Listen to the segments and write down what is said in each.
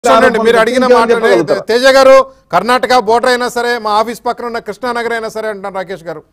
చూడండి మీరు అడిగిన ఇంకేం మాట చెప్పగలుగుతారు? తేజ గారు కర్ణాటక బోర్డర్ అయినా సరే మా ఆఫీస్ పక్కన ఉన్న కృష్ణానగర్ అయినా సరే అంటున్నారు రాకేష్ గారు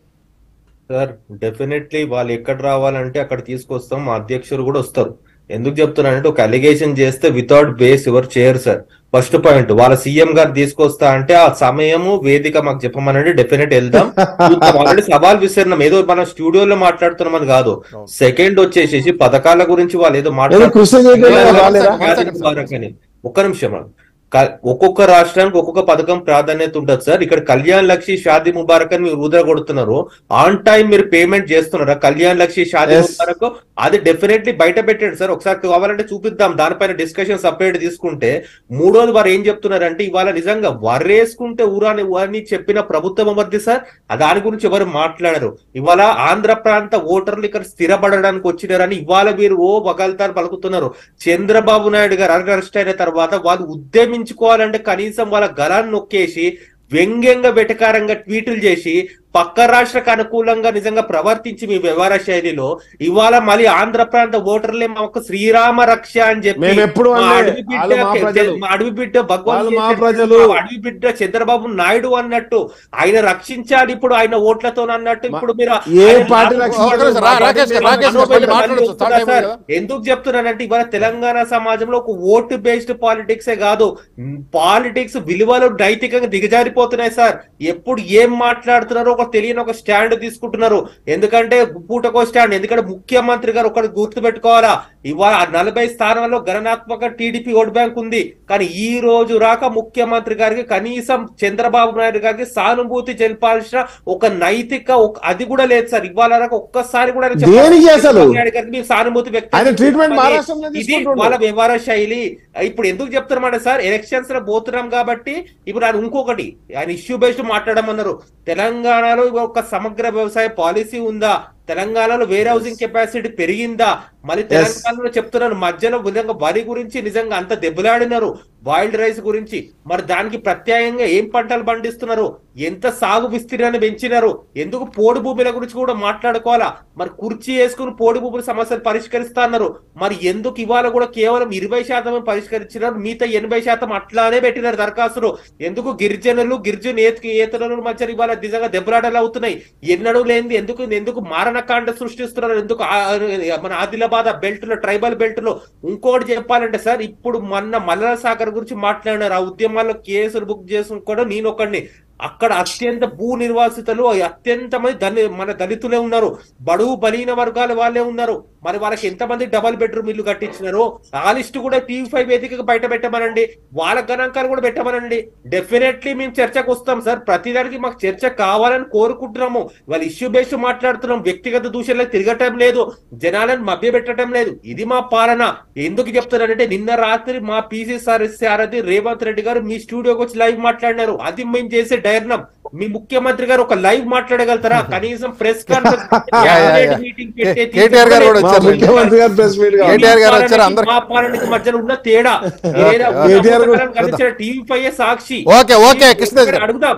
సార్ డెఫినెట్లీ వాళ్ళు ఎక్కడ రావాలంటే అక్కడ తీసుకొస్తాం మా అధ్యక్షులు కూడా వస్తారు ఎందుకు చెప్తున్నానంటే ఒక అలిగేషన్ చేస్తే వితౌట్ బేస్ ఎవరు చేయరు సార్ ఫస్ట్ పాయింట్ వాళ్ళ సీఎం గారు తీసుకొస్తా అంటే ఆ సమయము వేదిక మాకు చెప్పమనండి డెఫినెట్ వెళ్దాం ఆల్రెడీ సవాల్ విసిరినాం ఏదో మనం స్టూడియోలో మాట్లాడుతున్నామని కాదు సెకండ్ వచ్చేసేసి పథకాల గురించి వాళ్ళు ఏదో ఏదో కృష్ణ జయంతి లేదు, గారు లేదు, రాలేదా లేదు. ఒక్క నిమిషం రా. క- ఒక్కొక్క రాష్ట్రానికి ఒక్కొక్క పథకం ప్రాధాన్యత ఉంటుంది సార్ ఇక్కడ కళ్యాణ్ లక్షి షాదీ ముబారక్ అని మీరు రుద్ర కొడుతున్నారు ఆన్ టైం మీరు పేమెంట్ చేస్తున్నారా కళ్యాణ్ లక్షి షాదీ Yes. ముబారక్ అది డెఫినెట్లీ బయట పెట్టాడు సార్ ఒకసారి కావాలంటే చూపిద్దాం దానిపైన డిస్కషన్ సపరేట్ తీసుకుంటే మూడోది వారు ఏం చెప్తున్నారంటే ఇవాళ నిజంగా వరేసుకుంటే ఊరాని అని చెప్పిన ప్రభుత్వం మధ్య సార్ ఆ దాని గురించి ఎవరు మాట్లాడరు ఇవాళ ఆంధ్ర ప్రాంత ఓటర్లు ఇక్కడ స్థిరపడడానికి వచ్చినారని ఇవాళ మీరు ఓ వగల్తారు పలుకుతున్నారు చంద్రబాబు నాయుడు గారు అరెస్ట్ అయిన తర్వాత వాళ్ళు ఉద్యమించుకోవాలంటే కనీసం వాళ్ళ గలాన్ని నొక్కేసి వ్యంగ్యంగా వెటకారంగా ట్వీట్లు చేసి పక్క రాష్ట్రకు అనుకూలంగా నిజంగా ప్రవర్తించి మీ వ్యవహార శైలిలో ఇవాళ మళ్ళీ ఆంధ్ర ప్రాంత ఓటర్లే మాకు శ్రీరామ రక్ష అని చెప్పి మేము ఎప్పుడు మా అనలే. అడవి బిడ్డ వాళ్ళు మా ప్రజలు. మా అడవి బిడ్డ భగవంతుడు వాళ్ళు మా చేసే ప్రజలు. మా అడవి బిడ్డ చంద్రబాబు నాయుడు అన్నట్టు ఆయన రక్షించాలి ఇప్పుడు ఆయన ఓట్లతో అన్నట్టు ఇప్పుడు మీరు ఏ ఆయన పార్టీ నాకు రక్షించాలి? ఓట్లు రా- రాకేష్ గారు, రాకేష్ గారు మళ్ళీ మాట్లాడొచ్చు. స్టార్ట్ సార్, అయిపోయింది కదా? ఎందుకు చెప్తున్నానంటే ఇవాళ తెలంగాణ సమాజంలో ఒక ఓటు బేస్డ్ పాలిటిక్సే కాదు పాలిటిక్స్ విలువలు నైతికంగా దిగజారిపోతున్నాయి సార్ ఎప్పుడు ఏం మాట్లాడుతున్నారో ఒక తెలియని ఒక స్టాండ్ తీసుకుంటున్నారు ఎందుకంటే పూటకో స్టాండ్ ఎందుకంటే ముఖ్యమంత్రి గారు ఒకటి గుర్తు పెట్టుకోవాలా ఇవాళ ఆ నలభై స్థానాల్లో గణనాత్మక టీడీపీ ఓట్ బ్యాంక్ ఉంది కానీ ఈ రోజు రాక ముఖ్యమంత్రి గారికి కనీసం చంద్రబాబు నాయుడు గారికి సానుభూతి చెల్పాల్సిన ఒక నైతిక ఒక- అది కూడా లేదు సార్ ఇవాళ రాక ఒక్కసారి కూడా ఆయన చెప్పాలి. దేనికి అసలు? చంద్రబాబు నాయుడు గారికి మేము సానుభూతి వ్యక్తం ఆయన ట్రీట్మెంట్ చేస్తున్నామని. మహారాష్ట్రలో ఇది తీసుకుంటుండు. వాళ్ళ వ్యవహార శైలి ఇప్పుడు ఎందుకు చెప్తున్నామంటే సార్ ఎలక్షన్స్ లో పోతున్నాం కాబట్టి ఇప్పుడు ఆయన ఇంకొకటి ఆయన ఇష్యూ బేస్డ్ మాట్లాడమన్నారు తెలంగాణలో ఒక సమగ్ర వ్యవసాయ పాలసీ ఉందా తెలంగాణలో వేర్ హౌసింగ్ కెపాసిటీ పెరిగిందా మరి తెలంగాణలో చెప్తున్నాను మధ్యలో నిజంగా వరి గురించి నిజంగా అంత దెబ్బలాడినారు బాయిల్డ్ రైస్ గురించి మరి దానికి ప్రత్యామ్నాయంగా ఏం పంటలు పండిస్తున్నారు ఎంత సాగు విస్తీర్ణాన్ని పెంచినారు ఎందుకు పోడు భూముల గురించి కూడా మాట్లాడుకోవాలా మరి కుర్చీ వేసుకుని పోడు భూముల సమస్యలు పరిష్కరిస్తా అన్నారు మరి ఎందుకు ఇవాళ కూడా కేవలం ఇరవై శాతమే పరిష్కరించినారు మిగతా ఎనభై శాతం అట్లానే పెట్టినారు దరఖాస్తులు ఎందుకు గిరిజనులు గిరిజన ఏతరుల మధ్య ఇవాళ నిజంగా దెబ్బలాటలు అవుతున్నాయి ఎన్నడూ లేనిది ఎందుకు ఎందుకు మారణకాండ సృష్టిస్తున్నారు ఎందుకు ఆ- మన ఆదిలాబాద్ బెల్ట్ లో ట్రైబల్ బెల్ట్ లో ఇంకోటి చెప్పాలంటే సార్ ఇప్పుడు మొన్న మల్లల సాగర్ గురించి మాట్లాడినారు ఆ ఉద్యమాల్లో కేసులు బుక్ చేసుకోవడం నేను ఒకడిని అక్కడ అత్యంత భూ నిర్వాసితులు అత్యంత మంది దళి మన దళితులే ఉన్నారు బడుగు బలీన వర్గాల వాళ్ళే ఉన్నారు మరి వాళ్ళకి ఎంతమంది డబల్ బెడ్రూమ్ ఇల్లు కట్టించినారో ఆ లిస్ట్ కూడా టీవీ ఫైవ్ వేదికగా బయట పెట్టమనండి వాళ్ళ గణాంకాలు కూడా పెట్టమనండి డెఫినెట్లీ మేము చర్చకు వస్తాం సార్ ప్రతిదానికి మాకు చర్చ కావాలని కోరుకుంటున్నాము వాళ్ళ ఇష్యూ బేస్డ్ మాట్లాడుతున్నాం వ్యక్తిగత దూషణలకు తిరగటం లేదు జనాలను మభ్య పెట్టడం లేదు ఇది మా పాలన ఎందుకు చెప్తున్నానంటే నిన్న రాత్రి మా పీసీ సార్ సారథి రేవంత్ రెడ్డి గారు మీ స్టూడియోకి వచ్చి లైవ్ మాట్లాడినారు అది మేము చేసే డైర్నం మీ ముఖ్యమంత్రి గారు ఒక లైవ్ మాట్లాడగలుగుతారా కనీసం press yeah, yeah, yeah. Meeting KTR గారు కూడా మా వచ్చారు ముఖ్యమంత్రి గారు ప్రెస్ మీట్ కావాలి. కేటీఆర్ గారు వచ్చారు అందరు మా పాలనకి మధ్యలో ఉన్న తేడా కేటీఆర్ కూడా- టీవీ పై సాక్షి ఓకే, ఓకే, కృష్ణదేవ్ గారు. అడుగుదాం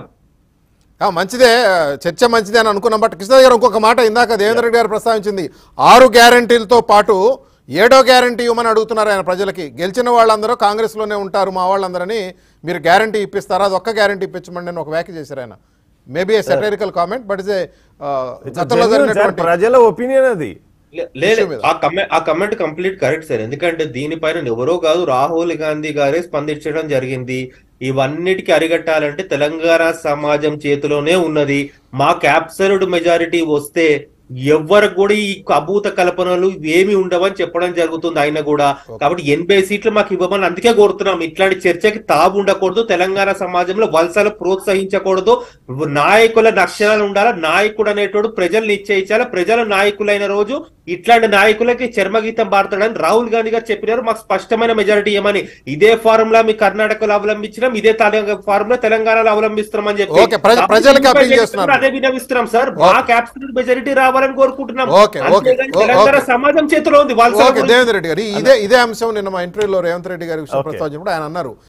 ఆ, మంచిదే చర్చ మంచిదే అని అనుకున్నాం బట్ కృష్ణ గారు ఇంకొక మాట ఇందాక దేవేంద్ర రెడ్డి గారు ప్రస్తావించింది ఆరు గ్యారంటీలతో పాటు ఏడో గ్యారంటీ ఇవ్వమని అడుగుతున్నారు ఆయన ప్రజలకి గెలిచిన వాళ్ళందరూ కాంగ్రెస్లోనే ఉంటారు మా వాళ్ళందరని మీరు గ్యారంటీ ఇప్పిస్తారా అది ఒక్క గ్యారంటీ ఇప్పించమండి అని ఒక వ్యాఖ్య చేశారు ఆయన maybe a satirical comment but is గతంలో Genuine, sir. జరిగినటువంటి ప్రజల ఒపీనియన్ అది లే- లేదు issue మీద. ఆ కమెంట్ ఆ కమెంట్ కంప్లీట్ కరెక్ట్ సార్ ఎందుకంటే దీనిపైన ఎవరో కాదు రాహుల్ గాంధీ గారే స్పందించడం జరిగింది ఇవన్నిటికి అరిగట్టాలంటే తెలంగాణ సమాజం చేతిలోనే ఉన్నది మా క్యాప్సల్డ్ మెజారిటీ వస్తే ఎవ్వరికి కూడా ఈ అభూత కల్పనలు ఏమి ఉండవని చెప్పడం జరుగుతుంది ఆయన కూడా కాబట్టి ఎనభై సీట్లు మాకు ఇవ్వమని అందుకే కోరుతున్నాం ఇట్లాంటి చర్చకి తావు ఉండకూడదు తెలంగాణ సమాజంలో వలసలు ప్రోత్సహించకూడదు నాయకుల లక్షణాలు ఉండాలా నాయకుడు అనేటోడు ప్రజలు నిశ్చయించాలా ప్రజలు నాయకులైన రోజు ఇట్లాంటి నాయకులకి చర్మగీతం పాడతాడని రాహుల్ గాంధీ గారు చెప్పినారు మాకు స్పష్టమైన మెజారిటీ ఏమని ఇదే ఫార్ములా మీ కర్ణాటకలో అవలంబించినాం ఇదే ఫార్ములా తెలంగాణలో అవలంబిస్తున్నామని చెప్పి ఓకే, ప్రజ- ప్రజలకు appeal చేస్తున్నారు. అదే వినవిస్తున్నాం సార్ మా క్యాప్సల్ మెజారిటీ రావాలని కోరుకుంటున్నాం ఓకే, ఓకే, అంతేగాని ఓ- తెలంగాణ ఓకే. సమాజం చేతిలో ఉంది వాళ్ళ ఓకే దేవేంద్ర రెడ్డి గారు ఇదే ఇదే అంశం నిన్న మా ఇంటర్వ్యూలో రేవంత్ రెడ్డి గారి విషయం Okay. ప్రస్తావించినప్పుడు ఆయన అన్నారు